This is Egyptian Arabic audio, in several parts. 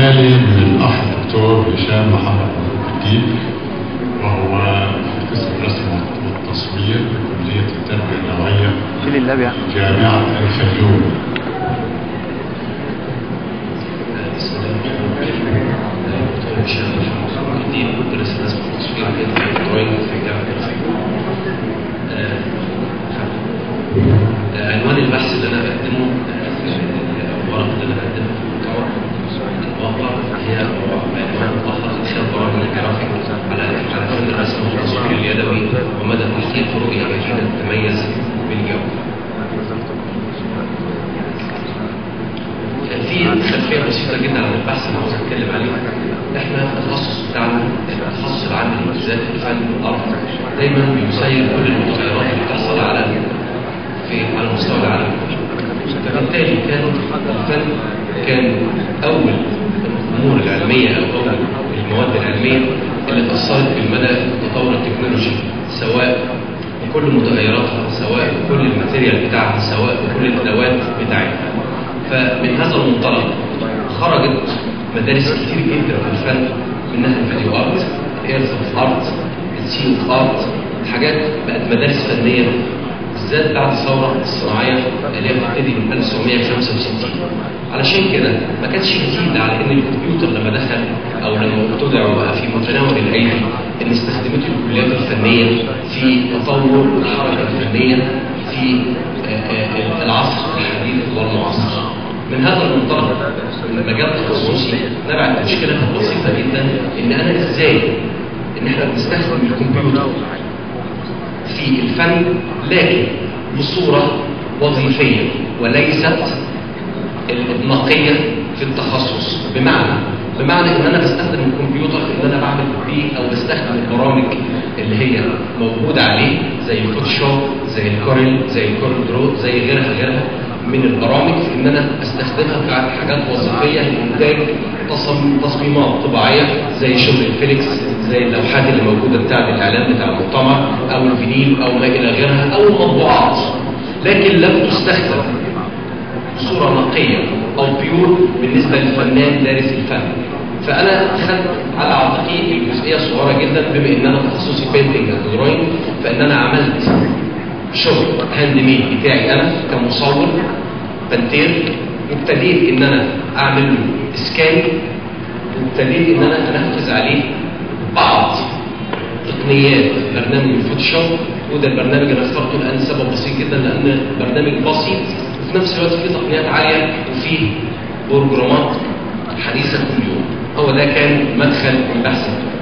جالي من الأخ الدكتور هشام محمد الدين وهو في قسم الرسم والتصوير بكلية التربية النوعية شيل اللاب يا جامعة الفيوم بسم الله الرحمن الرحيم دكتور هشام محمد الدين مدرس رسم وتصوير في دروينج في جامعة الفيوم آه، آه، عنوان البحث اللي انا بقدمه آه، في الورق اللي انا بقدمه في المؤتمر الواقع هي عنوان مؤخر خلال برامج الجرافيك على على فن الرسم والتصوير اليدوي ومدى تحقيق رؤية جديدة تتميز بالجودة. في خلفيه بسيطه جدا عن البحث اللي عاوز اتكلم عليه احنا التخصص بتاعنا التخصص العام بالذات في الفن والارت دايما بيسير كل المتغيرات اللي بتحصل على في على مستوى العالم فبالتالي كان الفن كان اول الامور العلميه او اول المواد العلميه اللي اثرت بالمدى تطور التكنولوجي سواء بكل متغيراتها سواء بكل الماتيريال بتاعها سواء بكل الادوات بتاعتها فمن هذا المنطلق خرجت مدارس كتير جدا في الفن منها الفيديو ارت الايرث اوف ارت السي اوف ارت حاجات بقت مدارس فنيه بالذات بعد الثوره الصناعيه اللي هي بتبتدي من 1965 علشان كده ما كانش جديد على ان الكمبيوتر لما دخل او لما ابتدع وبقى في متناول الايدي ان استخدمته الكليات الفنيه في تطور الحركه الفنيه في آه، آه، العصر الحديث والمعاصر من هذا المنطلق المجال التخصصي نبعت مشكلة بسيطة جدا ان انا ازاي ان احنا بنستخدم الكمبيوتر في الفن لكن بصورة وظيفية وليست النقية في التخصص بمعنى بمعنى ان انا بستخدم الكمبيوتر في ان انا بعمل بيه او بستخدم البرامج اللي هي موجودة عليه زي الفوتوشوب زي الكورل زي الكورل درو زي غيرها غيرها من البرامج في ان انا استخدمها في حاجات وظيفيه لانتاج تصم- تصميمات طباعيه زي شغل الفيليكس زي اللوحات اللي موجوده بتاعه الاعلان بتاع المؤتمر او الفينيل او ما الى غيرها او المطبوعات لكن لم تستخدم بصوره نقيه او بيور بالنسبه للفنان دارس الفن فانا خدت على عاتقي الجزئيه الصغيره جدا بما ان انا تخصصي بينتنج اند دروينج فان انا عملت شغل هاند ميد بتاعي انا كمصور بنتير وابتديت ان انا اعمل له سكان وابتديت ان انا انفذ عليه بعض تقنيات برنامج الفوتوشوب وده البرنامج انا اخترته الان سبب بسيط جدا لان برنامج بسيط وفي نفس الوقت فيه تقنيات عاليه وفيه بروجرامات حديثه كل يوم هو ده كان مدخل البحث بتاعي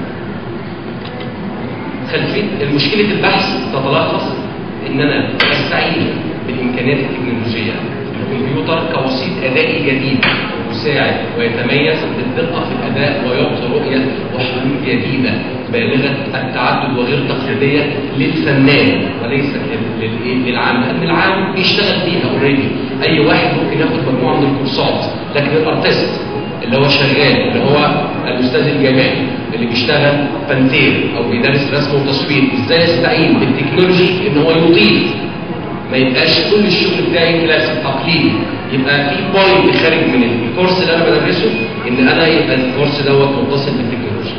خلفيه مشكله البحث تتلخص ان انا استعين بالامكانيات التكنولوجيه الكمبيوتر كوسيط ادائي جديد يساعد ويتميز بالدقه في الاداء ويعطي رؤيه وحلول جديده بالغه التعدد وغير تقليديه للفنان وليس لل- لل- للعام لان العام بيشتغل فيها اوريدي اي واحد ممكن ياخد مجموعه من الكورسات لكن الارتست اللي هو شغال اللي هو الاستاذ الجامعي اللي بيشتغل بنتير او بيدرس رسم وتصوير ازاي يستعين بالتكنولوجي ان هو يضيف ما يبقاش كل الشغل بتاعي كلاسيك تقليدي يبقى في بوينت خارج من الكورس اللي انا بدرسه ان انا يبقى الكورس دوت متصل بالتكنولوجيا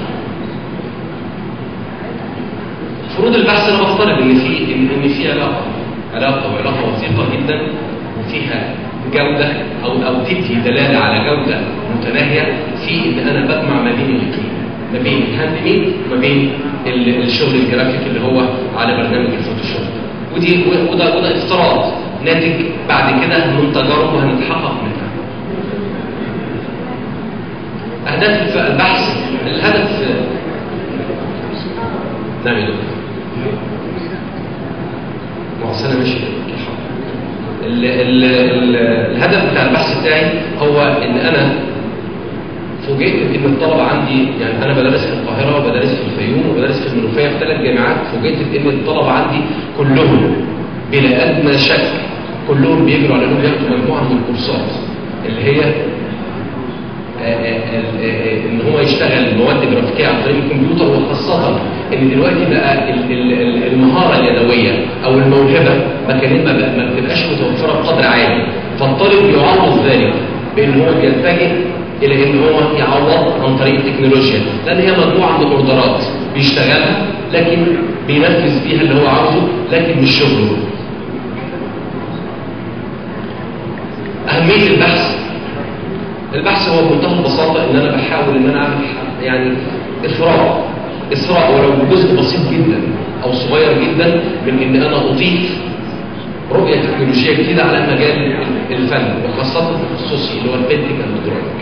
فروض البحث انا بفترض ان في ان ان في علاقه علاقه وعلاقه وثيقه جدا وفيها جوده او او تدي دلاله على جوده متناهيه في ان انا بجمع ما بين الاثنين ما بين الهاند ميد وما بين ال- الشغل الجرافيك اللي هو على برنامج الفوتوشوب ودي وده وده افتراض ناتج بعد كده من تجارب هنتحقق منها اهداف الف- البحث الهدف نعم يا دكتور ما هو أصل انا ماشي ال ال ال الهدف بتاع البحث بتاعي هو ان انا فوجئت ان الطلبه عندي يعني انا بدرس في القاهره وبدرس في الفيوم وبدرس في المنوفيه في ثلاث جامعات فوجئت ان الطلبه عندي كلهم بلا ادنى شك كلهم بيجروا على انهم ياخدوا مجموعه من الكورسات اللي هي آه، آه، آه، آه، ان هو يشتغل مواد جرافيكيه عن طريق الكمبيوتر وخاصه ان دلوقتي بقى ال- ال- ال- المهاره اليدويه او الموهبه ما كانت ما بقى- ما بتبقاش متوفره بقدر عالي فالطالب يعوض ذلك بان هو بيتجه الى ان هو يعوض عن طريق التكنولوجيا لان هي مجموعه من الاوردرات بيشتغلها لكن بينفذ فيها اللي هو عاوزه لكن مش شغله اهميه البحث البحث هو بمنتهى البساطه ان انا بحاول ان انا اعمل يعني اثراء اثراء ولو جزء بسيط جدا او صغير جدا من ان انا اضيف رؤيه تكنولوجيه جديده على مجال الفن وخاصه التخصصي اللي هو البينتنج اند دروينج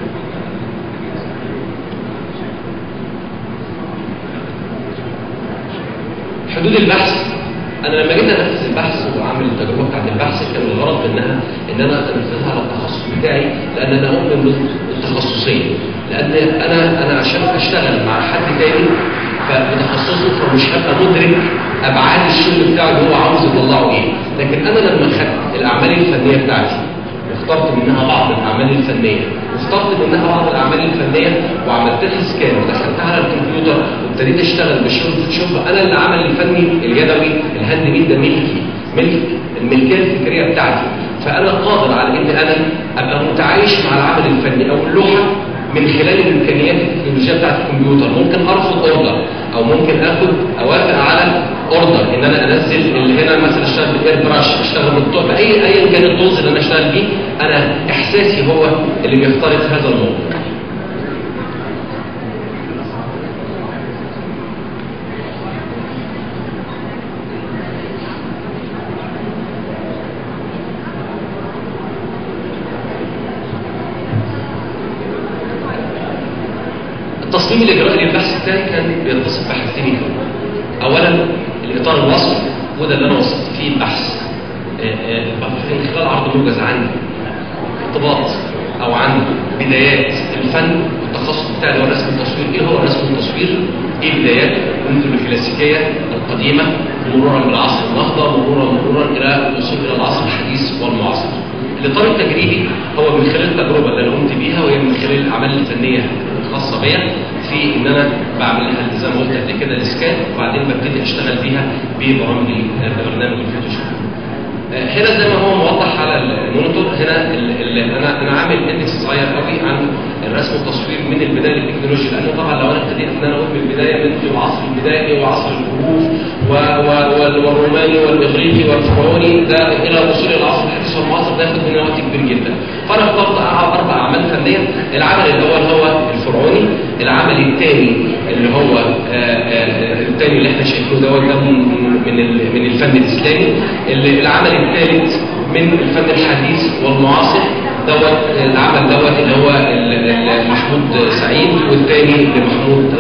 حدود البحث انا لما جيت انفذ البحث واعمل التجربه بتاعت البحث كان الغرض منها ان انا انفذها على التخصص بتاعي لان انا اؤمن بالتخصصيه لان انا انا عشان اشتغل مع حد تاني فبتخصصه فمش هبقى مدرك ابعاد الشغل بتاعه اللي هو عاوز يطلعه ايه لكن انا لما خدت الاعمال الفنيه بتاعتي واخترت منها بعض الاعمال الفنيه واخترت منها بعض الاعمال الفنيه وعملت لها سكان ودخلتها على الكمبيوتر وابتديت اشتغل بالشغل فوتوشوب انا العمل الفني اليدوي الهاند ميد ده ملكي ملك الملكيه الفكريه بتاعتي فانا قادر على ان انا ابقى متعايش مع العمل الفني او اللوحه من خلال الامكانيات التكنولوجيه بتاعت الكمبيوتر ممكن ارفض اوردر او ممكن اخد اوافق على اوردر ان انا انزل اللي هنا مثلا اشتغل بالاير براش اشتغل بالطوع باي ايا كان الطوز اللي انا اشتغل بيه انا احساسي هو اللي بيخترق هذا الموضوع التصميم الاجرائي للبحث بتاعي كان بيتصف بحاجتين اولا الاطار الوصفي وده اللي انا وصفت فيه البحث من خلال عرض موجز عن ارتباط او عن بدايات الفن والتخصص بتاعي اللي هو رسم التصوير ايه هو رسم التصوير ايه بداياته منذ الكلاسيكيه القديمه مرورا بالعصر النهضه مرورا مرورا الى الوصول الى العصر الحديث والمعاصر الاطار التجريبي هو من خلال التجربه اللي انا قمت بيها وهي من خلال الاعمال الفنيه الخاصه بيا في ان انا بعمل لها زي ما قلت قبل كده الاسكان وبعدين ببتدي اشتغل بيها ببرامج برنامج الفوتوشوب هنا زي ما هو موضح على المونيتور هنا اللي انا انا عامل اندكس صغير قوي عن الرسم والتصوير من البدايه للتكنولوجيا لانه طبعا لو انا ابتديت ان انا اقول من البدايه من عصر البدائي وعصر الحروف والروماني والاغريقي والفرعوني ده الى وصول العصر الحديث والمعاصر ده ياخد مننا وقت كبير جدا فانا اخترت اربع اعمال فنيه العمل الاول هو الفرعوني العمل الثاني اللي هو الثاني اللي احنا شايفينه دوت ده من من الفن الاسلامي العمل الثالث من الفن الحديث والمعاصر دوت العمل دوت اللي هو محمود سعيد والثاني لمحمود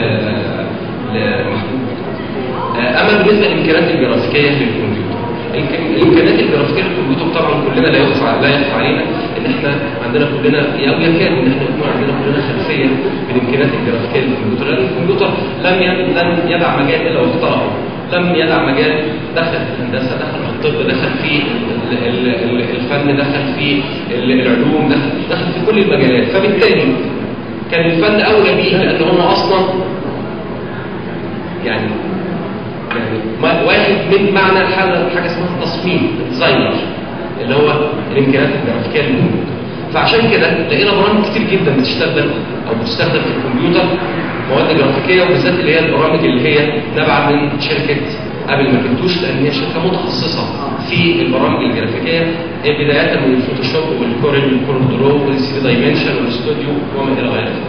لمحمود اما بالنسبه للامكانيات الجرافيكيه للكمبيوتر الامكانيات الجرافيكيه للكمبيوتر طبعا كلنا لا يخفى لا يخفى علينا ان احنا عندنا كلنا او يكاد ان احنا يكون عندنا كلنا خلفيه بالامكانيات الجرافيكيه للكمبيوتر لان الكمبيوتر لم لم يدع مجال الا واخترعه لم يدع مجال دخل في الهندسه دخل في الطب دخل في الفن دخل في العلوم دخل دخل في كل المجالات فبالتالي كان الفن اولى بيه لان هم اصلا يعني يعني واحد من معنى حاجه حاجه اسمها التصميم الديزاينر اللي هو الامكانيات الجرافيكيه للكمبيوتر فعشان كده لقينا برامج كتير جدا بتستخدم او بتستخدم في الكمبيوتر مواد جرافيكيه وبالذات اللي هي البرامج اللي هي نابعه من شركه ابل ماكنتوش لان هي شركه متخصصه في البرامج الجرافيكيه بدايه من الفوتوشوب والكورل والكورل درو والسي دايمنشن والاستوديو وما الى ذلك